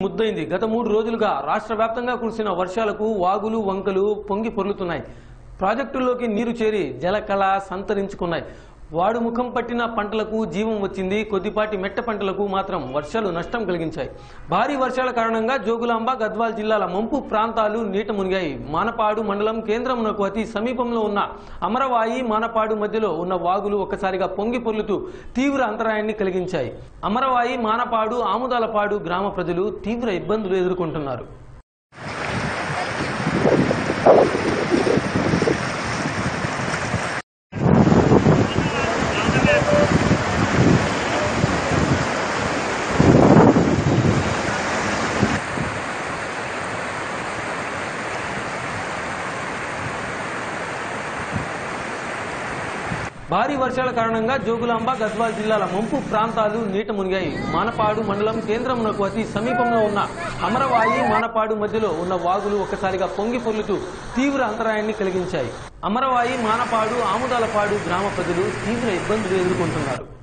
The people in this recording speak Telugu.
ముద్దైంది గత మూడు రోజులుగా రాష్ట్ర వ్యాప్తంగా కురిసిన వర్షాలకు వాగులు వంకలు పొంగి పొర్లుతున్నాయి ప్రాజెక్టుల్లోకి నీరు చేరి జలకళ సంతరించుకున్నాయి వాడు ముఖం పట్టిన పంటలకు జీవం వచ్చింది కొద్దిపాటి మెట్ట పంటలకు మాత్రం వర్షాలు నష్టం కలిగించాయి భారీ వర్షాల కారణంగా జోగులాంబ గద్వాల్ జిల్లాల ముంపు ప్రాంతాలు నీట మునిగాయి మానపాడు మండలం కేంద్రమునకు అతి సమీపంలో ఉన్న అమరవాయి మానపాడు మధ్యలో ఉన్న వాగులు ఒక్కసారిగా పొంగి పొర్లుతూ తీవ్ర అంతరాయాన్ని కలిగించాయి అమరవాయి మానపాడు ఆముదాలపాడు గ్రామ ప్రజలు తీవ్ర ఇబ్బందులు ఎదుర్కొంటున్నారు భారీ వర్షాల కారణంగా జోగులాంబ గద్వాల్ జిల్లాల ముంపు ప్రాంతాలు నీట మునిగాయి మానపాడు మండలం కేంద్రమునకు అతి సమీపంలో ఉన్న అమరవాయి మానపాడు మధ్యలో ఉన్న వాగులు ఒక్కసారిగా పొంగి పొర్లుతూ తీవ్ర అంతరాయాన్ని కలిగించాయి అమరవాయి మానపాడు ఆముదాలపాడు గ్రామ ప్రజలు తీవ్ర ఇబ్బందులు ఎదుర్కొంటున్నారు